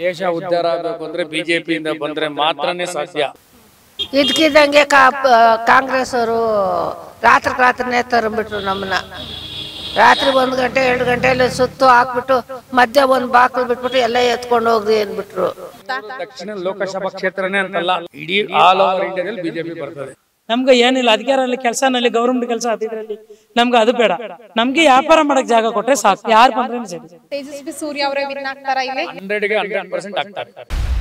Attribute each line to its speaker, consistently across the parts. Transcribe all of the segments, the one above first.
Speaker 1: ದೇಶ ಉದ್ಧಾರ ಆಗಬೇಕು ಅಂದ್ರೆ ಬಿಜೆಪಿಯಿಂದ ಬಂದ್ರೆ ಮಾತ್ರನೇ ಸಾಧ್ಯ
Speaker 2: ಇದ್ಕಿದ್ದಂಗೆ ಕಾ ಕಾಂಗ್ರೆಸ್ ಅವರು ರಾತ್ರಿ ರಾತ್ರಿನೇ ತರಂಬಿಟ್ರು ನಮ್ಮನ್ನ ರಾತ್ರಿ ಒಂದು ಗಂಟೆ ಎರಡು ಗಂಟೆಯಲ್ಲಿ ಸುತ್ತು ಹಾಕ್ಬಿಟ್ಟು ಮಧ್ಯ ಒಂದು ಬಾಕ್ಲು ಬಿಟ್ಬಿಟ್ಟು ಎಲ್ಲ ಎತ್ಕೊಂಡು ಹೋಗ್ರಿ ಅಂದ್ಬಿಟ್ರು
Speaker 1: ದಕ್ಷಿಣ ಲೋಕಸಭಾ ಕ್ಷೇತ್ರನೇ ಅಂತಲ್ಲ ಇಡೀ ಆಲ್ ಓವರ್ ಇಂಡಿಯಾದಲ್ಲಿ ಬಿಜೆಪಿ ಬರ್ತದೆ
Speaker 3: ನಮ್ಗೆ ಏನಿಲ್ಲ ಅಧಿಕಾರಲ್ಲಿ ಕೆಲಸನಲ್ಲಿ ಗೌರ್ಮೆಂಟ್ ಕೆಲಸ ಅದಿದ್ರಲ್ಲಿ ನಮ್ಗೆ ಅದು ಬೇಡ ನಮ್ಗೆ ವ್ಯಾಪಾರ ಮಾಡಕ್ ಜಾಗ ಕೊಟ್ರೆ ಸಾಕು ಯಾರು ಬಂದ್ರೆ ಸರಿ
Speaker 4: ತೇಜಸ್ವಿ ಸೂರ್ಯ ಅವರೇ ವಿನ್ ಆಗ್ತಾರ ಇಲ್ಲಿ
Speaker 1: ಹಂಡ್ರೆಡ್ಗೆ ಹಂಡ್ರೆಡ್ ಪರ್ಸೆಂಟ್ ಆಗ್ತಾರೆ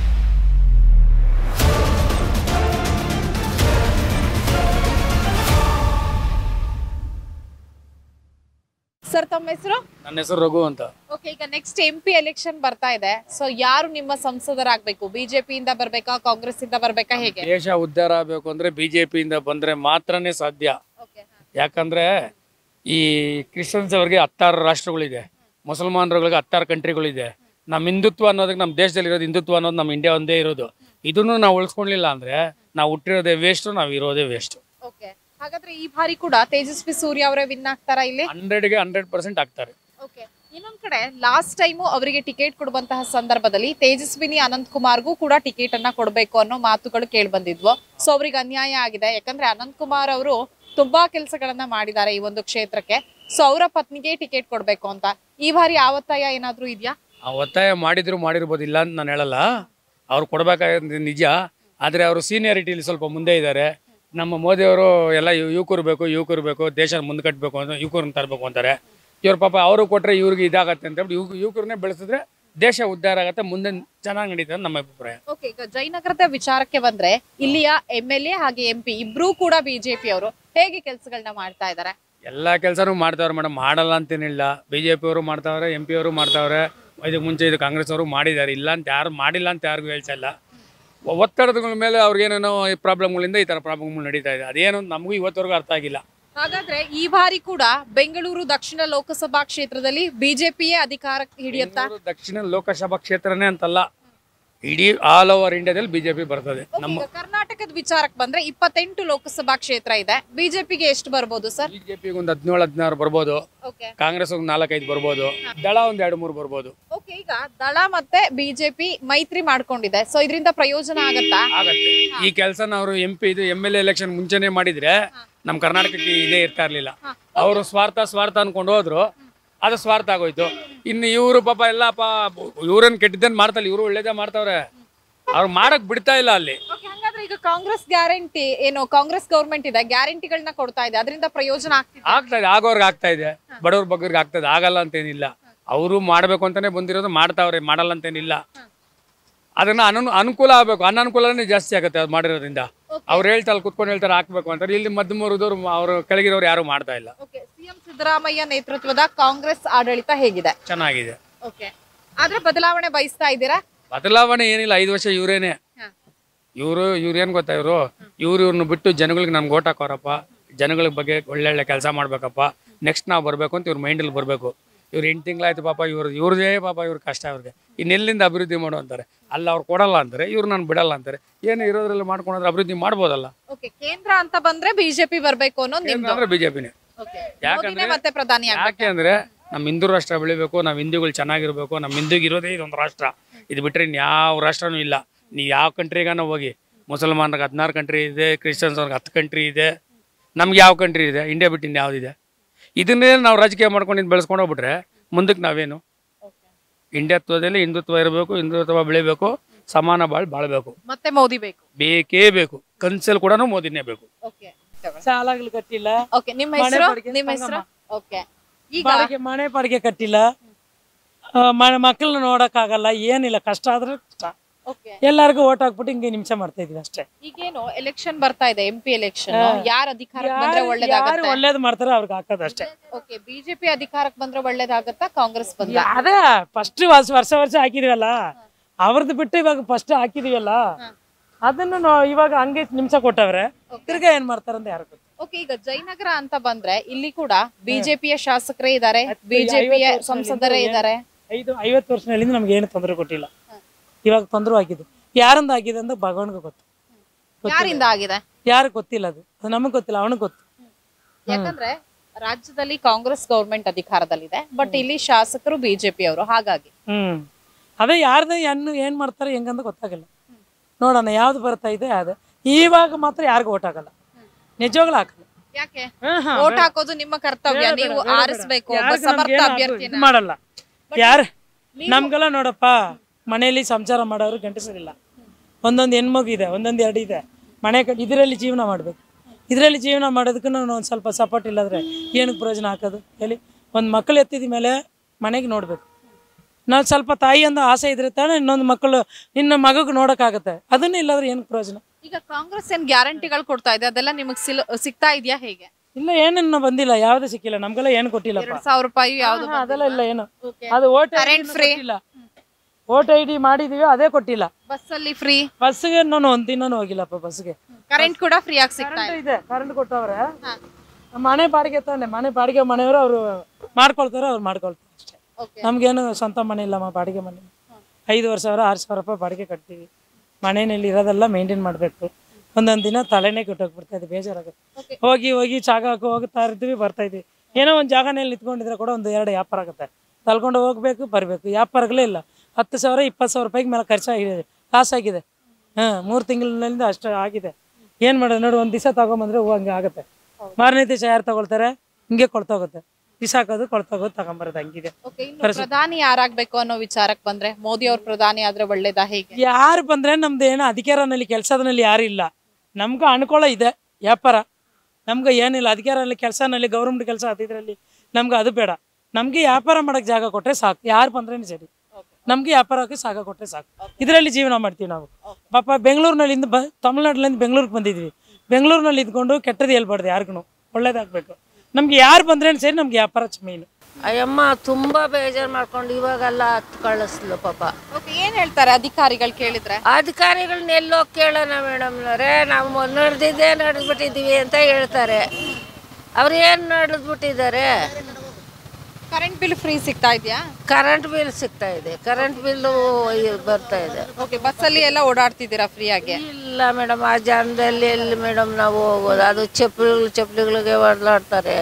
Speaker 4: ಸರ್ ತಮ್ಮ ಹೆಸರು
Speaker 1: ನನ್ನ ಹೆಸರು ರಘು ಅಂತ
Speaker 4: ಓಕೆ ಈಗ ನೆಕ್ಸ್ಟ್ ಎಂ ಪಿ ಎಲೆಕ್ಷನ್ ಬರ್ತಾ ಇದೆ ಸೊ ಯಾರು ನಿಮ್ಮ ಸಂಸದರಾಗಬೇಕು ಬಿಜೆಪಿಯಿಂದ ಬರ್ಬೇಕಾ ಕಾಂಗ್ರೆಸ್ ಇಂದ ಬರ್ಬೇಕಾ ಹೇಗೆ
Speaker 1: ದೇಶ ಉದ್ಧಾರ ಆಗಬೇಕು ಅಂದ್ರೆ ಬಿಜೆಪಿಯಿಂದ ಬಂದ್ರೆ ಮಾತ್ರನೇ ಸಾಧ್ಯ
Speaker 4: ಓಕೆ
Speaker 1: ಯಾಕಂದ್ರೆ ಈ ಕ್ರಿಶ್ಚಿಯನ್ಸ್ ಅವ್ರಿಗೆ ಹತ್ತಾರು ರಾಷ್ಟ್ರಗಳಿದೆ ಮುಸಲ್ಮಾನರುಗಳಿಗೆ ಹತ್ತಾರು ಕಂಟ್ರಿಗಳಿದೆ ನಮ್ಮ ಹಿಂದುತ್ವ ಅನ್ನೋದಕ್ಕೆ ನಮ್ಮ ದೇಶದಲ್ಲಿ ಇರೋದು ಹಿಂದುತ್ವ ಅನ್ನೋದು ನಮ್ಮ ಇಂಡಿಯಾ ಒಂದೇ ಇರೋದು ಇದನ್ನು ನಾವು ಉಳಿಸ್ಕೊಳ್ಳಿಲ್ಲ ಅಂದ್ರೆ ನಾವು ಹುಟ್ಟಿರೋದೇ ವೇಸ್ಟ್ ನಾವು ಇರೋದೇ ವೇಸ್ಟ್
Speaker 4: ಓಕೆ ಹಾಗಾದ್ರೆ ಈ ಬಾರಿ ಕೂಡ ತೇಜಸ್ವಿ ಸೂರ್ಯ ಅವರೇ ವಿನ್ ಆಗ್ತಾರಾ ಇಲ್ಲಿ
Speaker 1: ಹಂಡ್ರೆಡ್ಗೆ ಹಂಡ್ರೆಡ್ ಪರ್ಸೆಂಟ್ ಆಗ್ತಾರೆ
Speaker 4: ಓಕೆ ಇನ್ನೊಂದ್ ಕಡೆ ಲಾಸ್ಟ್ ಟೈಮು ಅವರಿಗೆ ಟಿಕೆಟ್ ಕೊಡುವಂತಹ ಸಂದರ್ಭದಲ್ಲಿ ತೇಜಸ್ವಿನಿ ಅನಂತ್ ಕುಮಾರ್ಗೂ ಕೂಡ ಟಿಕೆಟ್ ಅನ್ನ ಕೊಡಬೇಕು ಅನ್ನೋ ಮಾತುಗಳು ಕೇಳಿ ಬಂದಿದ್ವು ಸೊ ಅವ್ರಿಗೆ ಅನ್ಯಾಯ ಆಗಿದೆ ಯಾಕಂದ್ರೆ ಅನಂತ್ ಕುಮಾರ್ ಅವರು ತುಂಬಾ ಕೆಲಸಗಳನ್ನ ಮಾಡಿದ್ದಾರೆ ಈ ಒಂದು ಕ್ಷೇತ್ರಕ್ಕೆ ಸೊ ಅವರ ಪತ್ನಿಗೆ ಟಿಕೆಟ್ ಕೊಡ್ಬೇಕು ಅಂತ ಈ ಬಾರಿ ಆ ಒತ್ತಾಯ ಏನಾದ್ರೂ ಇದೆಯಾ
Speaker 1: ಆ ಒತ್ತಾಯ ಮಾಡಿದ್ರು ಮಾಡಿರ್ಬೋದು ಇಲ್ಲ ಅಂತ ನಾನು ಹೇಳಲ್ಲ ಅವ್ರು ಕೊಡಬೇಕಾಗಿರೋದು ನಿಜ ಆದರೆ ಅವರು ಸೀನಿಯಾರಿಟಿಲಿ ಸ್ವಲ್ಪ ಮುಂದೆ ಇದ್ದಾರೆ ನಮ್ಮ ಮೋದಿಯವರು ಎಲ್ಲ ಯು- ಯುವಕರು ಬೇಕು ಯುವಕರು ಬೇಕು ದೇಶ ಮುಂದೆ ಕಟ್ಟಬೇಕು ಅಂತ ಯುವಕರನ್ನ ತರಬೇಕು ಅಂತಾರೆ ಇವ್ರ ಪಾಪ ಅವರು ಕೊಟ್ಟರೆ ಇವ್ರಿಗೆ ಇದಾಗತ್ತೆ ಅಂತ ಹೇಳ್ಬಿಟ್ಟು ಯುವ ಯುವಕರನ್ನೇ ಬೆಳೆಸಿದ್ರೆ ದೇಶ ಉದ್ಧಾರ ಆಗತ್ತೆ ಮುಂದೆ ಚೆನ್ನಾಗಿ ನಡೀತದೆ ಅಂತ ನಮ್ಮ ಅಭಿಪ್ರಾಯ
Speaker 4: ಓಕೆ ಈಗ ಜಯನಗರದ ವಿಚಾರಕ್ಕೆ ಬಂದ್ರೆ ಇಲ್ಲಿಯ ಎಂ ಎಲ್ ಎ ಹಾಗೆ ಎಂ ಪಿ ಇಬ್ರು ಕೂಡ ಬಿಜೆಪಿ ಅವರು ಹೇಗೆ ಕೆಲಸಗಳನ್ನ ಮಾಡ್ತಾ ಇದ್ದಾರೆ
Speaker 1: ಎಲ್ಲ ಕೆಲಸನೂ ಮಾಡ್ತಾವ್ರೆ ಮೇಡಮ್ ಮಾಡಲ್ಲ ಅಂತೇನಿಲ್ಲ ಬಿ ಜೆ ಪಿ ಅವರು ಮಾಡ್ತಾವ್ರೆ ಎಂ ಪಿ ಅವರು ಮಾಡ್ತಾವ್ರೆ ಇದಕ್ಕೆ ಮುಂಚೆ ಇದು ಕಾಂಗ್ರೆಸ್ ಅವರು ಮಾಡಿದ್ದಾರೆ ಇಲ್ಲ ಅಂತ ಯಾರು ಮಾಡಿಲ್ಲ ಅಂತ ಯಾರಿಗೂ ಹೇಳ್ತಾ ಇಲ್ಲ ಒ- ಒತ್ತಡಗಳ ಮೇಲೆ ಅವ್ರಿಗೇನೇನೋ ಈ ಪ್ರಾಬ್ಲಮ್ಗಳಿಂದ ಈ ಥರ ಪ್ರಾಬ್ಲಮ್ಗಳು ನಡೀತಾ ಇದೆ ಅದೇನು ಅಂತ ನಮಗೂ ಇವತ್ತವರೆಗೂ ಅರ್ಥ ಆಗಿಲ್ಲ
Speaker 4: ಹಾಗಾದ್ರೆ ಈ ಬಾರಿ ಕೂಡ ಬೆಂಗಳೂರು ದಕ್ಷಿಣ ಲೋಕಸಭಾ ಕ್ಷೇತ್ರದಲ್ಲಿ ಬಿಜೆಪಿಯೇ ಅಧಿಕಾರ ಹಿಡಿಯುತ್ತಾ
Speaker 1: ಬೆಂಗಳೂರು ದಕ್ಷಿಣ ಲೋಕಸಭಾ ಕ್ಷೇತ್ರನೇ ಅಂತಲ್ಲ ಇಡೀ ಆಲ್ ಓವರ್ ಇಂಡಿಯಾದಲ್ಲಿ ಬಿಜೆಪಿ ಬರ್ತದೆ ನಮ್ಮ
Speaker 4: ಈಗ ಕರ್ನಾಟಕದ ವಿಚಾರಕ್ಕೆ ಬಂದ್ರೆ ಇಪ್ಪತ್ತೆಂಟು ಲೋಕಸಭಾ ಕ್ಷೇತ್ರ ಇದೆ ಬಿಜೆಪಿಗೆ ಎಷ್ಟು ಬರ್ಬೋದು ಸರ್
Speaker 1: ಬಿಜೆಪಿಗೆ ಒಂದು ಹದಿನೇಳು ಹದಿನಾರು ಬರ್ಬೋದು
Speaker 4: ಓಕೆ
Speaker 1: ಕಾಂಗ್ರೆಸ್ ಒಂದು ನಾಲ್ಕೈದು ಬರ್ಬೋದು ದಳ ಒಂದು ಎರಡು ಮೂರು ಬರ್ಬೋದು
Speaker 4: ಓಕೆ ಈಗ ದಳ ಮತ್ತೆ ಬಿಜೆಪಿ ಮೈತ್ರಿ ಮಾಡ್ಕೊಂಡಿದೆ ಸೊ ಇದರಿಂದ ಪ್ರಯೋಜನ ಆಗತ್ತಾ
Speaker 1: ಆಗತ್ತೆ ಈ ಕೆಲಸನ ಅವರು ಎಂ ಪಿ ಇದು ಎಮ್ ಎಲ್ ಎಲೆಕ್ಷನ್ ಮುಂಚೆನೆ ಮಾಡಿದ್ರೆ ನಮ್ಮ ಕರ್ನಾಟಕಕ್ಕೆ ಇದೇ ಇರ್ತಾ ಇರ್ಲಿಲ್ಲ ಅವರು ಸ್ವಾರ್ಥ ಸ್ವಾರ್ಥ ಅನ್ಕೊಂಡು ಹೋದ್ರು ಅದು ಸ್ವಾರ್ಥ ಆಗೋಯ್ತು ಇನ್ನು ಇವರು ಪಾಪ ಎಲ್ಲ ಪಾ ಇವ್ರನ್ನ ಕೆಟ್ಟದನ್ನ ಮಾಡ್ತಲ್ಲ ಇವರು ಒಳ್ಳೇದೇ ಮಾಡ್ತಾವ್ರೆ ಅವ್ರು ಮಾಡಕ್ ಬಿಡ್ತಾ ಇಲ್ಲ ಅಲ್ಲಿ
Speaker 4: ಓಕೆ ಹಂಗಾದ್ರೆ ಈಗ ಕಾಂಗ್ರೆಸ್ ಗ್ಯಾರಂಟಿ ಏನು ಕಾಂಗ್ರೆಸ್ ಗೌರ್ಮೆಂಟ್ ಇದೆ ಗ್ಯಾರಂಟಿಗಳನ್ನ ಕೊಡ್ತಾ ಇದೆ ಅದರಿಂದ ಪ್ರಯೋಜನ ಆಗ್ತಿದೆ
Speaker 1: ಆಗ್ತಾ ಇದೆ ಆಗೋರ್ಗೆ ಆಗ್ತಾ ಇದೆ ಬಡವ್ರ ಬಗ್ಗರ್ಗೆ ಆಗ್ತದೆ ಆಗಲ್ಲ ಅಂತೇನಿಲ್ಲ ಅವರು ಮಾಡ್ಬೇಕು ಅಂತಾನೆ ಬಂದಿರೋದು ಮಾಡ್ತಾವ್ರೆ ಮಾಡಲ್ಲ ಅಂತೇನಿಲ್ಲ ಅದನ್ನ ಅನು ಅನುಕೂಲ ಆಗ್ಬೇಕು ಅನನುಕೂಲನೇ ಜಾಸ್ತಿ ಆಗುತ್ತೆ ಅದು ಮಾಡಿರೋದ್ರಿಂದ ಅವ್ರು ಹೇಳ್ತಾರೆ ಕುತ್ಕೊಂಡು ಹೇಳ್ತಾರೆ ಹಾಕ್ಬೇಕು ಅಂತಾರೆ ಇಲ್ಲಿ ಮಧ್ಯಮವರ್ಗದವ್ರು ಅವ್ರು ಕೆಳಗಿರೋರು ಯಾರು ಮಾಡ್ತಾ ಇಲ್ಲ
Speaker 4: ಓಕೆ ಸಿಎಂ ಸಿದ್ದರಾಮಯ್ಯ ನೇತೃತ್ವದ ಕಾಂಗ್ರೆಸ್ ಆಡಳಿತ ಹೇಗಿದೆ
Speaker 1: ಚೆನ್ನಾಗಿದೆ
Speaker 4: ಓಕೆ ಆದ್ರೆ ಬದಲಾವಣೆ ಬಯಸ್ತಾ ಇದ್ದೀರಾ
Speaker 1: ಬದಲಾವಣೆ ಏನಿಲ್ಲ ಐದು ವರ್ಷ ಇವರೇನೆ ಇವರು ಇವ್ರೇನ್ ಗೊತ್ತಾ ಇವರು ಇವ್ರು ಇವ್ರನ್ನ ಬಿಟ್ಟು ಜನಗಳಿಗೆ ನಮ್ಗೆ ಓಟ್ ಹಾಕೋರಪ್ಪ ಜನಗಳ ಬಗ್ಗೆ ಒಳ್ಳೊಳ್ಳೆ ಕೆಲಸ ಮಾಡ್ಬೇಕಪ್ಪ ನೆಕ್ಸ್ಟ್ ನಾವು ಬರ್ಬೇಕು ಅಂತ ಇವ್ರ ಮೈಂಡಲ್ಲಿ ಬರಬೇಕು ಇವ್ರು ಎಂಟು ತಿಂಗಳಾಯ್ತು ಪಾಪ ಇವ್ರು ಇವ್ರದೇ ಪಾಪ ಇವ್ರ ಕಷ್ಟ ಅವ್ರಿಗೆ ಇನ್ನೆಲ್ಲಿಂದ ಅಭಿವೃದ್ಧಿ ಮಾಡು ಅಂತಾರೆ ಅಲ್ಲ ಅವ್ರು ಕೊಡಲ್ಲ ಅಂತಾರೆ ಇವ್ರು ನಾನು ಬಿಡಲ್ಲ ಅಂತಾರೆ ಏನು ಇರೋದ್ರಲ್ಲಿ ಮಾಡ್ಕೊಂಡ್ರೆ ಅಭಿವೃದ್ಧಿ ಮಾಡ್ಬೋದಲ್ಲ
Speaker 4: ಓಕೆ ಕೇಂದ್ರ ಅಂತ ಬಂದ್ರೆ ಬಿಜೆಪಿ ಬರ್ಬೇಕು ಅನ್ನೋದು ನಿಮ್ದು
Speaker 1: ಅಂದ್ರೆ ಬಿಜೆಪಿನೇ
Speaker 4: ಓಕೆ
Speaker 1: ಯಾಕಂದ್ರೆ
Speaker 4: ಮೋದಿನೇ ಮತ್ತೆ ಪ್ರಧಾನಿ ಆಗ್ಬೇಕು
Speaker 1: ಯಾಕೆ ಅಂದ್ರೆ ನಮ್ಮ ಹಿಂದೂ ರಾಷ್ಟ್ರ ಬೆಳಿಬೇಕು ನಮ್ಮ ಹಿಂದೂಗಳು ಚೆನ್ನಾಗಿರ್ಬೇಕು ನಮ್ಮ ಹಿಂದೂಗೆ ಇರೋದೇ ಇದೊಂದು ರಾಷ್ಟ್ರ ಇದು ಬಿಟ್ರೆ ಇನ್ಯಾವ ರಾಷ್ಟ್ರನೂ ಇಲ್ಲ ನೀವು ಯಾವ ಕಂಟ್ರಿಗಾನ ಹೋಗಿ ಮುಸಲ್ಮಾನ್ರಿಗೆ ಹದಿನಾರು ಕಂಟ್ರಿ ಇದೆ ಕ್ರಿಶ್ಚಿಯನ್ಸ್ ಅವ್ರಿಗೆ ಹತ್ತು ಕಂಟ್ರಿ ಇದೆ ನಮ್ಗೆ ಯಾವ ಕಂಟ್ರಿ ಇದೆ ಇಂಡಿಯಾ ಬಿಟ್ಟು ಇನ್ಯಾವುದಿದೆ ಇದನ್ನೇ ನಾವು ರಾಜಕೀಯ ಮಾಡ್ಕೊಂಡು ಬೆಳೆಸ್ಕೊಂಡು ಹೋಗ್ಬಿಟ್ರೆ ಮುಂದಕ್ಕೆ ನಾವೇನು ಇಂಡಿಯಾತ್ವದಲ್ಲಿ ಹಿಂದುತ್ವ ಇರಬೇಕು ಹಿಂದುತ್ವ ಬೆಳಿಬೇಕು ಸಮಾನ ಬಾಳ್ ಬಾಳ್ಬೇಕು
Speaker 4: ಮತ್ತೆ ಮೋದಿ ಬೇಕು
Speaker 1: ಬೇಕೇ ಬೇಕು ಕನ್ಸಲ್ಲಿ ಕೂಡ ಮೋದಿನೇ ಬೇಕು
Speaker 4: ಓಕೆ
Speaker 3: ಸಾಲಗಳು ಕಟ್ಟಿಲ್ಲ
Speaker 4: ಓಕೆ ನಿಮ್ಮ
Speaker 3: ಮನೆ
Speaker 4: ಹೆಸರು
Speaker 3: ಬಾಡಿಗೆ
Speaker 4: ನಿಮ್ಮ ಹೆಸರು ಓಕೆ ಈಗ
Speaker 3: ಬಾಡಿಗೆ ಮನೆ ಬಾಡಿಗೆ ಕಟ್ಟಿಲ್ಲ ಆ, ಮ- ಮಕ್ಕಳನ್ನ ನೋಡಕ್ಕಾಗಲ್ಲ ಏನಿಲ್ಲ ಕಷ್ಟ ಆದ್ರೆ ಕಷ್ಟ
Speaker 4: ಓಕೆ
Speaker 3: ಎಲ್ಲಾರ್ಗು ಓಟ್ ಹಾಕ್ಬಿಟ್ಟು ಹಿಂಗೆ ನಿಮಿಷ ಮಾಡ್ತಾ ಇದೀವಿ ಅಷ್ಟೇ
Speaker 4: ಈಗೇನು ಎಲೆಕ್ಷನ್ ಬರ್ತಾ ಇದೆ ಎಂ ಪಿ ಎಲೆಕ್ಷನ್ ಯಾರ ಅಧಿಕಾರಕ್ಕೆ ಬಂದ್ರೆ
Speaker 3: ಯಾರು- ಯಾರು
Speaker 4: ಒಳ್ಳೇದಾಗತ್ತೆ
Speaker 3: ಒಳ್ಳೇದು ಮಾಡ್ತಾರೋ ಅವ್ರಿಗೆ ಹಾಕೋದು ಅಷ್ಟೇ
Speaker 4: ಓಕೆ ಬಿಜೆಪಿ ಅಧಿಕಾರಕ್ಕೆ ಬಂದ್ರೆ ಒಳ್ಳೇದಾಗತ್ತಾ ಕಾಂಗ್ರೆಸ್ ಬಂದ್ರೆ
Speaker 3: ಅದೇ ಫಸ್ಟ್ ವರ್ಷ ವರ್ಷ ಹಾಕಿದೀವಲ್ಲ ಅವ್ರದ್ದು ಬಿಟ್ಟು ಇವಾಗ ಫಸ್ಟ್ ಹಾಕಿದೀವಲ್ಲ ಅದನ್ನು ನೋ- ಇವಾಗ ಹಂಗೆ ನಿಮಿಷ ಕೊಟ್ಟವ್ರೆ ತಿರ್ಗಾ ಏನ್ ಮಾಡ್ತಾರಂತ ಯಾರು ಗೊತ್ತು
Speaker 4: ಓಕೆ ಈಗ ಜಯನಗರ ಅಂತ ಬಂದ್ರೆ ಇಲ್ಲಿ ಕೂಡ ಬಿಜೆಪಿಯ ಶಾಸಕರೇ ಇದ್ದಾರೆ ಬಿಜೆಪಿಯ ಸಂಸದರೇ ಇದ್ದಾರೆ
Speaker 3: ಐದು ಐವತ್ತು ವರ್ಷಗಳಿಂದ ನಮ್ಗೆ ಏನು ತೊಂದರೆ ಕೊಟ್ಟಿಲ್ಲ ಇವಾಗ ತೊಂದರೆ ಆಗಿದೆ ಯಾರಿಂದ ಆಗಿದೆ ಅಂತ ಭಗವಾನ್ಗೆ ಗೊತ್ತು
Speaker 4: ಯಾರಿಂದ ಆಗಿದೆ
Speaker 3: ಯಾರು ಗೊತ್ತಿಲ್ಲ ಅದು ಅದು ನಮಗೆ ಗೊತ್ತಿಲ್ಲ ಅವನಿಗೆ ಗೊತ್ತು
Speaker 4: ಯಾಕಂದ್ರೆ ರಾಜ್ಯದಲ್ಲಿ ಕಾಂಗ್ರೆಸ್ ಗೌರ್ಮೆಂಟ್ ಅಧಿಕಾರದಲ್ಲಿದೆ ಬಟ್ ಇಲ್ಲಿ ಶಾಸಕರು ಬಿಜೆಪಿ ಅವರು ಹಾಗಾಗಿ
Speaker 3: ಹ್ಮ್ ಅದೇ ಯಾರ್ದು ಏನು ಏನು ಮಾಡ್ತಾರೆ ಹೆಂಗಂತ ಗೊತ್ತಾಗಲ್ಲ ನೋಡೋಣ ಯಾವ್ದು ಬರ್ತಾ ಇದೆ ಅದು ಇವಾಗ ಮಾತ್ರ ಯಾರಿಗೂ ಓಟ್ ಆಗಲ್ಲ ನಿಜವಾಗ್ಲೂ ಹಾಕಲ್ಲ
Speaker 4: ಯಾಕೆ
Speaker 3: ಹಾ, ಹಾ,
Speaker 4: ಓಟ್ ಹಾಕೋದು ನಿಮ್ಮ ಕರ್ತವ್ಯ ನೀವು ಆರಿಸ್ಬೇಕು ಒಬ್ಬ
Speaker 3: ಯಾರಿಗೂ
Speaker 4: ಸಮರ್ಥ
Speaker 3: ನಮ್ಗೇನು ಅದು
Speaker 4: ಅಭ್ಯರ್ಥಿನ
Speaker 3: ಇದು ಮಾಡಲ್ಲ ಯಾರು ನಮ್ಗೆಲ್ಲ ನೋಡಪ್ಪ ಮನೆಯಲ್ಲಿ ಸಂಸಾರ ಮಾಡೋರು ಗಂಟಸರಿಲ್ಲ ಒಂದೊಂದು ಹೆಣ್ಮಗು ಇದೆ ಒಂದೊಂದು ಎರಡು ಇದೆ ಮನೆ ಕಡೆ ಇದರಲ್ಲಿ ಜೀವನ ಮಾಡಬೇಕು ಇದರಲ್ಲಿ ಜೀವನ ಮಾಡೋದಕ್ಕೆ ನಾವು ಒಂದು ಸ್ವಲ್ಪ ಸಪೋರ್ಟ್ ಇಲ್ಲದ್ರೆ ಏನಕ್ಕೆ ಪ್ರಯೋಜನ ಹಾಕೋದು ಹೇಳಿ ಒಂದು ಮಕ್ಕಳು ಎತ್ತಿದ ಮೇಲೆ ಮನೆಗೆ ನೋಡಬೇಕು ನಾವು ಸ್ವಲ್ಪ ತಾಯಿ ಅಂದ ಆಸೆ ಇದ್ರೆ ತಾನೇ ಇನ್ನೊಂದು ಮಕ್ಕಳು ನಿನ್ನ ಮಗಗೆ ನೋಡೋಕ್ಕಾಗತ್ತೆ ಅದನ್ನೇ ಇಲ್ಲಾದ್ರೆ ಏನಕ್ಕೆ ಪ್ರಯೋಜನ
Speaker 4: ಈಗ ಕಾಂಗ್ರೆಸ್ ಏನ್ ಗ್ಯಾರಂಟಿಗಳು ಕೊಡ್ತಾ ಇದೆ ಅದೆಲ್ಲ ನಿಮಗ್ ಸಿಲ್ ಸಿಗ್ತಾ ಇದೆಯಾ ಹೇಗೆ
Speaker 3: ಇಲ್ಲ ಏನನ್ನ ಬಂದಿಲ್ಲ ಯಾವ್ದು ಸಿಕ್ಕಿಲ್ಲ ನಮ್ಗೆಲ್ಲ ಏನು ಕೊಟ್ಟಿಲ್ಲಪ್ಪ
Speaker 4: ಎರಡ್ ಸಾವಿರ ರೂಪಾಯಿ ಯಾವ್ದು
Speaker 3: ಹಾ, ಅದೆಲ್ಲ ಇಲ್ಲ ಏನು ಅದು ಓಟ್
Speaker 4: Current free.
Speaker 3: ಇಲ್ಲ ಓಟ್ ಐ ಡಿ ಮಾಡಿದೀವಿ ಅದೇ ಕೊಟ್ಟಿಲ್ಲ
Speaker 4: ಬಸ್ ಅಲ್ಲಿ ಫ್ರೀ
Speaker 3: ಬಸ್ಗೆ ನಾನು ಒಂದ್ ದಿನಾನು ಹೋಗಿಲ್ಲಪ್ಪ ಬಸ್ಗೆ
Speaker 4: ಕರೆಂಟ್ ಕೂಡ ಫ್ರೀ ಆಗಿ ಸಿಗ್ತಾ
Speaker 3: ಕರೆಂಟ್
Speaker 4: ಇದೆ
Speaker 3: ಇದೆ ಕರೆಂಟ್ ಕೊಟ್ಟವ್ರೆ ಮನೆ ಬಾಡಿಗೆ ತಾನೆ ಮನೆ ಬಾಡಿಗೆ ಮನೆಯವರು ಅವರು ಮಾಡ್ಕೊಳ್ತಾರೆ ಅವ್ರು ಮಾಡ್ಕೊಳ್ತಾರೆ ಅಷ್ಟೇ
Speaker 4: Okay.
Speaker 3: ನಮ್ಗೇನು ಸ್ವಂತ ಮನೆ ಇಲ್ಲಮ್ಮ ಬಾಡಿಗೆ ಮನೆ ಐದುವರೆ ಸಾವಿರ ಆರು ಸಾವಿರ ರೂಪಾಯಿ ಬಾಡಿಗೆ ಕಟ್ತೀವಿ ಮನೆಯಲ್ಲಿ ಇರೋದೆಲ್ಲ ಮೇಂಟೈನ್ ಮಾಡಬೇಕು ಒಂದೊಂದು ದಿನ ತಲೆನೇ ಕೆಟ್ಟೋಗ್ಬಿಡ್ತಾ ಇದೆ ಬೇಜಾರಾಗುತ್ತೆ ಹೋಗಿ ಹೋಗಿ ಜಾಗ ಹಾಕಿ ಹೋಗ್ತಾ ಇರ್ತೀವಿ ಬರ್ತಾ ಇದ್ವಿ ಏನೋ ಒಂದು ಜಾಗನಲ್ಲಿ ನಿಂತ್ಕೊಂಡಿದ್ರೆ ಕೂಡ ಒಂದು ಎರಡು ವ್ಯಾಪಾರ ಆಗುತ್ತೆ ತಳ್ಕೊಂಡು ಹೋಗ್ಬೇಕು ಬರಬೇಕು ವ್ಯಾಪಾರಗಳೇ ಇಲ್ಲ ಹತ್ತು ಸಾವಿರ ಇಪ್ಪತ್ತು ಸಾವಿರ ರೂಪಾಯಿಗೆ ಮೇಲೆ ಖರ್ಚಾಗಿದೆ ಲಾಸ್ ಆಗಿದೆ ಹಾಂ ಮೂರು ತಿಂಗಳಿನಿಂದ ಅಷ್ಟು ಆಗಿದೆ ಏನು ಮಾಡೋದು ನೋಡಿ ಒಂದು ದಿವಸ ತಗೊಂಬಂದ್ರೆ ಹೂ ಹಂಗೆ ಆಗುತ್ತೆ ಮಾರನೇ ದಿವಸ ಯಾರು ತಗೊಳ್ತಾರೆ ಹಿಂಗೆ ಕೊಳ್ತೋಗುತ್ತೆ ಬಿಸಾಕೋದು ಕೊಳ್ತೋಗೋದು ತಗೊಂಬರೋದು ಹಂಗಿದೆ
Speaker 4: Okay, ಇನ್ನು ಪ್ರಧಾನಿ ಯಾರಾಗ್ಬೇಕು ಅನ್ನೋ ವಿಚಾರಕ್ಕೆ ಬಂದ್ರೆ ಮೋದಿ ಅವ್ರ ಪ್ರಧಾನಿ ಆದ್ರೆ ಒಳ್ಳೇದಾ ಹೇಗೆ
Speaker 3: ಯಾರು ಬಂದ್ರೆ ನಮ್ದು ಏನೋ ಅಧಿಕಾರನಲ್ಲಿ ಕೆಲಸದಲ್ಲಿ ಯಾರು ಇಲ್ಲ ನಮ್ಗೆ ಅನುಕೂಲ ಇದೆ ವ್ಯಾಪಾರ ನಮ್ಗೆ ಏನಿಲ್ಲ ಅಧಿಕಾರದಲ್ಲಿ ಕೆಲಸನಲ್ಲಿ ಗೌರ್ಮೆಂಟ್ ಕೆಲಸ ಅದಿದ್ರಲ್ಲಿ ನಮ್ಗೆ ಅದು ಬೇಡ ನಮ್ಗೆ ವ್ಯಾಪಾರ ಮಾಡಕ್ ಜಾಗ ಕೊಟ್ರೆ ಸಾಕು ಯಾರು ಬಂದ್ರೇನು ಸರಿ ನಮ್ಗೆ ವ್ಯಾಪಾರಕ್ಕೆ ಜಾಗ ಕೊಟ್ರೆ ಸಾಕು ಇದರಲ್ಲಿ ಜೀವನ ಮಾಡ್ತೀವಿ ನಾವು ಪಾಪ ಬೆಂಗಳೂರಿನಲ್ಲಿಂದ ಬ ತಮಿಳ್ನಾಡಿನಿಂದ ಬೆಂಗಳೂರಿಗೆ ಬಂದಿದ್ವಿ ಬೆಂಗಳೂರಿನಲ್ಲಿ ಇದ್ಕೊಂಡು ಕೆಟ್ಟದ್ದು ಹೇಳ್ಬಾರ್ದು ಯಾರಿಗೂ ಒಳ್ಳೇದಾಗಬೇಕು ನಮ್ಗೆ ಯಾರು ಬಂದ್ರೇನು ಸರಿ ನಮ್ಗೆ ವ್ಯಾಪಾರ ಮೇಯ್ನು
Speaker 2: ಅಯ್ಯಮ್ಮ ತುಂಬಾ ಬೇಜಾರು ಮಾಡ್ಕೊಂಡು ಇವಾಗೆಲ್ಲ ಹತ್ತು ಕಳಿಸ್ಲು ಪಾಪ
Speaker 4: Okay, ಏನ್ ಹೇಳ್ತಾರೆ ಅಧಿಕಾರಿಗಳು ಕೇಳಿದ್ರೆ
Speaker 2: ಅಧಿಕಾರಿಗಳನ್ನ ಎಲ್ಲೋ ಕೇಳೋಣ ಮೇಡಮ್ನವ್ರೆ ನಾವು ನಡೆದಿದ್ದೇ ನಡೆದ್ಬಿಟ್ಟಿದ್ದೀವಿ ಅಂತ ಹೇಳ್ತಾರೆ ಅವ್ರು ಏನು ನಡೆದ್ಬಿಟ್ಟಿದ್ದಾರೆ
Speaker 4: ಕರೆಂಟ್ ಬಿಲ್ ಫ್ರೀ ಸಿಗ್ತಾ ಇದೆಯಾ
Speaker 2: ಕರೆಂಟ್ ಬಿಲ್ ಸಿಗ್ತಾ ಇದೆ ಕರೆಂಟ್ ಬಿಲ್ಲು ಬರ್ತಾ ಇದೆ
Speaker 4: ಓಕೆ ಬಸ್ ಅಲ್ಲಿ ಎಲ್ಲ ಓಡಾಡ್ತಿದ್ದೀರಾ ಫ್ರೀ ಆಗಿ
Speaker 2: ಇಲ್ಲ ಮೇಡಮ್ ಆ ಜಾಗದಲ್ಲಿ ಎಲ್ಲಿ ಮೇಡಮ್ ನಾವು ಹೋಗೋದು ಅದು ಚಪ್ಪಲಿಗಳು ಚಪ್ಪಲಿಗಳಿಗೆ ಹೊಡೆದಾಡ್ತಾರೆ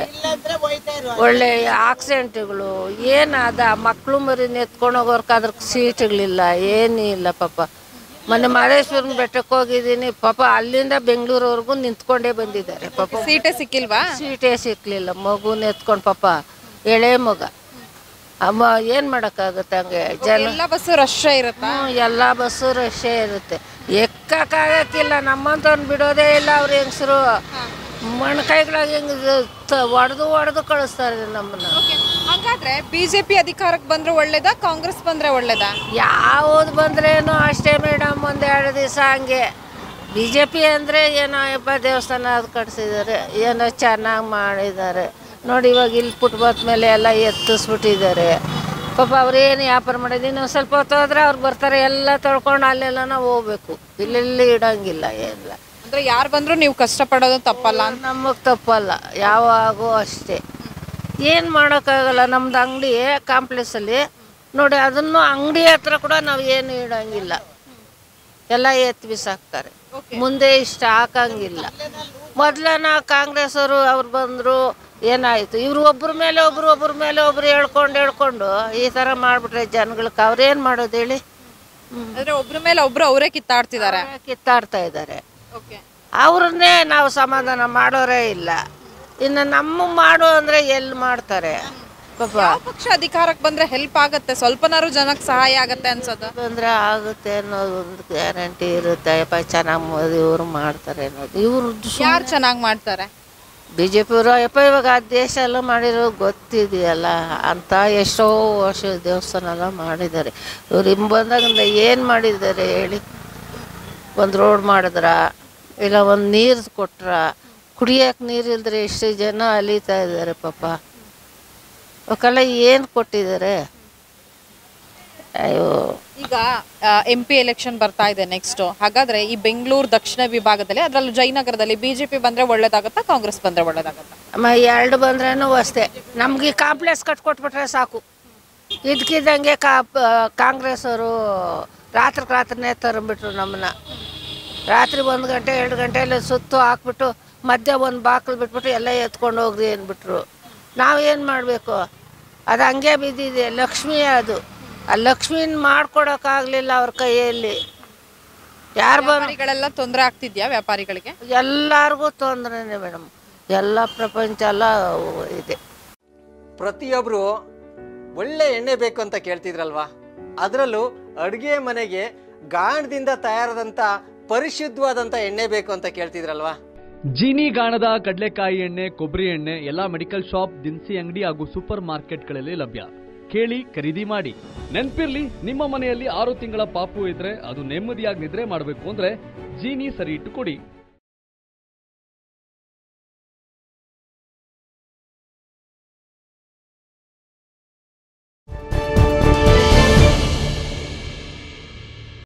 Speaker 2: ಒಳ್ಳೆ ಆಕ್ಸಿಡೆಂಟ್ಗಳು ಏನಾದ ಮಕ್ಕಳು ಮರಿ ಎತ್ಕೊಂಡು ಹೋಗೋರ್ಗೆ ಅದ್ರ ಸೀಟ್ಗಳಿಲ್ಲ ಏನೂ ಇಲ್ಲ ಪಾಪ ಮೊನ್ನೆ ಮಹದೇಶ್ವರನ ಬೆಟ್ಟಕ್ಕೆ ಹೋಗಿದ್ದೀನಿ ಪಾಪ ಅಲ್ಲಿಂದ ಬೆಂಗಳೂರವರೆಗೂ ನಿಂತ್ಕೊಂಡೇ ಬಂದಿದ್ದಾರೆ ಪಾಪ
Speaker 4: ಸೀಟೇ ಸಿಕ್ಕಿಲ್ವಾ
Speaker 2: ಸೀಟೇ ಸಿಕ್ಲಿಲ್ಲ ಮಗುನ ಎತ್ಕೊಂಡು ಪಾಪ ಎಳೆ ಮಗ ಅಮ್ಮ ಏನು ಮಾಡೋಕ್ಕಾಗುತ್ತೆ ಹಂಗೆ ಜನ
Speaker 4: ಎಲ್ಲ ಬಸ್ಸು ರಶ್ ಇರುತ್ತಾ
Speaker 2: ಹ್ಞೂ ಎಲ್ಲ ಬಸ್ಸು ರಶ್ಶೇ ಇರುತ್ತೆ ಎಕ್ಕಕ್ಕಾಗಕ್ಕಿಲ್ಲ ನಮ್ಮಂತವ್ನು ಬಿಡೋದೇ ಇಲ್ಲ ಅವ್ರ ಹೆಂಗಸರು ಮಣ್ಕೈಗಳಾಗ ಹೆಂಗೆ ಒಡೆದು ಒಡೆದು ಕಳಿಸ್ತಾರೆ ನಮ್ಮನ್ನ
Speaker 4: Okay, ಹಂಗಾದ್ರೆ ಬಿಜೆಪಿ ಅಧಿಕಾರಕ್ಕೆ ಬಂದ್ರೆ ಒಳ್ಳೇದಾ ಕಾಂಗ್ರೆಸ್ ಬಂದ್ರೆ ಒಳ್ಳೇದಾ
Speaker 2: ಯಾವುದು ಬಂದ್ರೇನು ಅಷ್ಟೇ ಮೇಡಮ್ ಒಂದೆರಡು ದಿವಸ ಹಂಗೆ ಬಿ ಜೆ ಪಿ ಅಂದರೆ ಏನೋ ಯಪ್ಪ ದೇವಸ್ಥಾನ ಅದು ಕಟ್ಸಿದ್ದಾರೆ ಏನೋ ಚೆನ್ನಾಗಿ ಮಾಡಿದ್ದಾರೆ ನೋಡಿ ಇವಾಗ ಇಲ್ಲಿ ಪುಟ್ ಮೇಲೆ ಎಲ್ಲ ಎತ್ತಿಸ್ಬಿಟ್ಟಿದ್ದಾರೆ ಪಾಪ ಅವ್ರೇನು ವ್ಯಾಪಾರ ಮಾಡೋದು ಇನ್ನೊಂದು ಸ್ವಲ್ಪ ಹೊತ್ತು ಹೋದ್ರೆ ಅವ್ರು ಬರ್ತಾರೆ ಎಲ್ಲ ತೊಳ್ಕೊಂಡು ಅಲ್ಲೆಲ್ಲ ನಾವು ಹೋಗ್ಬೇಕು ಇಲ್ಲೆಲ್ಲಿ ಇಡಂಗಿಲ್ಲ ಏನಿಲ್ಲ
Speaker 4: ಅಂದ್ರೆ ಯಾರು ಬಂದ್ರು ನೀವು ಕಷ್ಟಪಡೋದು ತಪ್ಪಲ್ಲ ಅಂತ
Speaker 2: ನಮಗೆ ತಪ್ಪಲ್ಲ ಯಾವಾಗೂ ಅಷ್ಟೇ ಏನು ಮಾಡೋಕ್ಕಾಗಲ್ಲ ನಮ್ದು ಅಂಗಡಿ ಕಾಂಪ್ಲೆಕ್ಸಲ್ಲಿ ನೋಡಿ ಅದನ್ನು ಅಂಗಡಿ ಹತ್ರ ಕೂಡ ನಾವು ಏನು ಇಡಂಗಿಲ್ಲ ಎಲ್ಲ ಎತ್ತು ಬಿಸಾಕ್ತಾರೆ ಮುಂದೆ ಇಷ್ಟ ಹಾಕಂಗಿಲ್ಲ ಮೊದ್ಲನ ಕಾಂಗ್ರೆಸ್ ಅವರು ಅವ್ರು ಬಂದರು ಏನಾಯಿತು ಇವ್ರು ಒಬ್ರ ಮೇಲೆ ಒಬ್ರು ಒಬ್ರ ಮೇಲೆ ಒಬ್ರು ಹೇಳ್ಕೊಂಡು ಹೇಳ್ಕೊಂಡು ಈ ಥರ ಮಾಡಿಬಿಟ್ರೆ ಜನಗಳಿಗೆ ಅವ್ರೇನು ಮಾಡೋದು ಹೇಳಿ
Speaker 4: ಅಂದ್ರೆ ಒಬ್ರ ಮೇಲೆ ಒಬ್ರು ಅವರೇ ಕಿತ್ತಾಡ್ತಿದ್ದಾರೆ
Speaker 2: ಕಿತ್ತಾಡ್ತಾ ಇದ್ದಾರೆ
Speaker 4: ಓಕೆ
Speaker 2: ಅವ್ರನ್ನೇ ನಾವು ಸಮಾಧಾನ ಮಾಡೋರೇ ಇಲ್ಲ ಇನ್ನು ನಮ್ಮ ಮಾಡು ಅಂದರೆ ಎಲ್ಲಿ ಮಾಡ್ತಾರೆ ಪಾಪ
Speaker 4: ಯಾವ ಪಕ್ಷ ಅಧಿಕಾರಕ್ಕೆ ಬಂದ್ರೆ ಹೆಲ್ಪ್ ಆಗತ್ತೆ ಸ್ವಲ್ಪನಾರು ಜನಕ್ಕೆ ಸಹಾಯ ಆಗತ್ತೆ ಅನ್ಸೋದು
Speaker 2: ಬಂದರೆ ಆಗುತ್ತೆ ಅನ್ನೋದು ಒಂದು ಗ್ಯಾರಂಟಿ ಇರುತ್ತೆ ಯಪ್ಪ ಚೆನ್ನಾಗಿ ಮೋದಿ ಇವರು ಮಾಡ್ತಾರೆ ಅನ್ನೋದು ಇವ್ರದ್ದು
Speaker 4: ಯಾರು ಚೆನ್ನಾಗಿ ಮಾಡ್ತಾರೆ
Speaker 2: ಬಿ ಜೆ ಪಿಯವರು ಯಪ್ಪ ಇವಾಗ ಆ ದೇಶ ಎಲ್ಲ ಮಾಡಿರೋ ಗೊತ್ತಿದೆಯಲ್ಲ ಅಂತ ಎಷ್ಟೋ ವರ್ಷ ದೇವಸ್ಥಾನ ಎಲ್ಲ ಮಾಡಿದ್ದಾರೆ ಇವ್ರು ಹಿಂಗೆ ಬಂದಾಗಿಂದ ಏನು ಮಾಡಿದ್ದಾರೆ ಹೇಳಿ ಒಂದು ರೋಡ್ ಮಾಡಿದ್ರ ಇಲ್ಲ ಒಂದು ನೀರು ಕೊಟ್ರ ಕುಡಿಯೋಕೆ ನೀರು ಇಲ್ದ್ರೆ ಎಷ್ಟು ಜನ ಅಲೀತಾ ಇದ್ದಾರೆ ಪಾಪ ಅವಕ್ಕೆಲ್ಲ ಏನು ಕೊಟ್ಟಿದ್ದಾರೆ ಅಯ್ಯೋ
Speaker 4: ಈಗ ಎಂ ಪಿ ಎಲೆಕ್ಷನ್ ಬರ್ತಾ ಇದೆ ನೆಕ್ಸ್ಟ್ ಹಾಗಾದ್ರೆ ಈ ಬೆಂಗಳೂರು ದಕ್ಷಿಣ ವಿಭಾಗದಲ್ಲಿ ಅದರಲ್ಲೂ ಜಯನಗರದಲ್ಲಿ ಬಿಜೆಪಿ ಬಂದ್ರೆ ಒಳ್ಳೇದಾಗತ್ತಾ ಕಾಂಗ್ರೆಸ್ ಬಂದ್ರೆ ಒಳ್ಳೇದಾಗತ್ತಾ
Speaker 2: ಅಮ್ಮ ಎರಡು ಬಂದ್ರೂ ಅಷ್ಟೇ ನಮ್ಗೆ ಕಾಂಪ್ಲೆಕ್ಸ್ ಕಟ್ಕೊಟ್ಬಿಟ್ರೆ ಸಾಕು ಇದ್ಕಿದ್ದಂಗೆ ಕಾ ಕಾಂಗ್ರೆಸ್ ಅವರು ರಾತ್ರಿ ರಾತ್ರಿನೇ ತರಂಬಿಟ್ರು ನಮ್ಮನ್ನ ರಾತ್ರಿ ಒಂದು ಗಂಟೆ ಎರಡು ಗಂಟೆಯಲ್ಲಿ ಸುತ್ತು ಹಾಕ್ಬಿಟ್ಟು ಮಧ್ಯ ಒಂದು ಬಾಕ್ಲು ಬಿಟ್ಬಿಟ್ಟು ಎಲ್ಲ ಎತ್ಕೊಂಡು ಹೋಗ್ರಿ ಅಂದ್ಬಿಟ್ರು ನಾವೇನು ಮಾಡಬೇಕು ಅದು ಹಂಗೆ ಬಿದ್ದಿದೆ ಲಕ್ಷ್ಮಿ ಅದು ಆ ಲಕ್ಷ್ಮೀನ್ ಮಾಡ್ಕೊಡೋಕ್ಕಾಗಲಿಲ್ಲ ಅವ್ರ ಕೈಯಲ್ಲಿ ಯಾರು ಬಂದು
Speaker 4: ವ್ಯಾಪಾರಿಗಳೆಲ್ಲ ತೊಂದರೆ ಆಗ್ತಿದ್ಯಾ ವ್ಯಾಪಾರಿಗಳಿಗೆ
Speaker 2: ಎಲ್ಲರಿಗೂ ತೊಂದರೆನೇ ಮೇಡಮ್ ಎಲ್ಲ ಪ್ರಪಂಚ ಎಲ್ಲ ಇದೆ
Speaker 5: ಪ್ರತಿಯೊಬ್ಬರು ಒಳ್ಳೆ ಎಣ್ಣೆ ಬೇಕು ಅಂತ ಕೇಳ್ತಿದ್ರಲ್ವಾ ಅದರಲ್ಲೂ ಅಡುಗೆ ಮನೆಗೆ ಗಾಣದಿಂದ ತಯಾರಾದಂಥ ಪರಿಶುದ್ಧವಾದಂಥ ಎಣ್ಣೆ ಬೇಕು ಅಂತ ಕೇಳ್ತಿದ್ರಲ್ವಾ
Speaker 6: ಜೀನಿ ಗಾಣದ ಕಡಲೆಕಾಯಿ ಎಣ್ಣೆ ಕೊಬ್ಬರಿ ಎಣ್ಣೆ ಎಲ್ಲಾ ಮೆಡಿಕಲ್ ಶಾಪ್ ದಿನಸಿ ಅಂಗಡಿ ಹಾಗೂ ಸೂಪರ್ ಮಾರ್ಕೆಟ್ಗಳಲ್ಲಿ ಲಭ್ಯ ಕೇಳಿ ಖರೀದಿ ಮಾಡಿ ನೆನ್ಪಿರ್ಲಿ ನಿಮ್ಮ ಮನೆಯಲ್ಲಿ ಆರು ತಿಂಗಳ ಪಾಪು ಇದ್ರೆ ಅದು ನೆಮ್ಮದಿಯಾಗಿ ನಿದ್ರೆ ಮಾಡಬೇಕು ಅಂದ್ರೆ ಜೀನಿ ಸರಿ ಇಟ್ಟು ಕೊಡಿ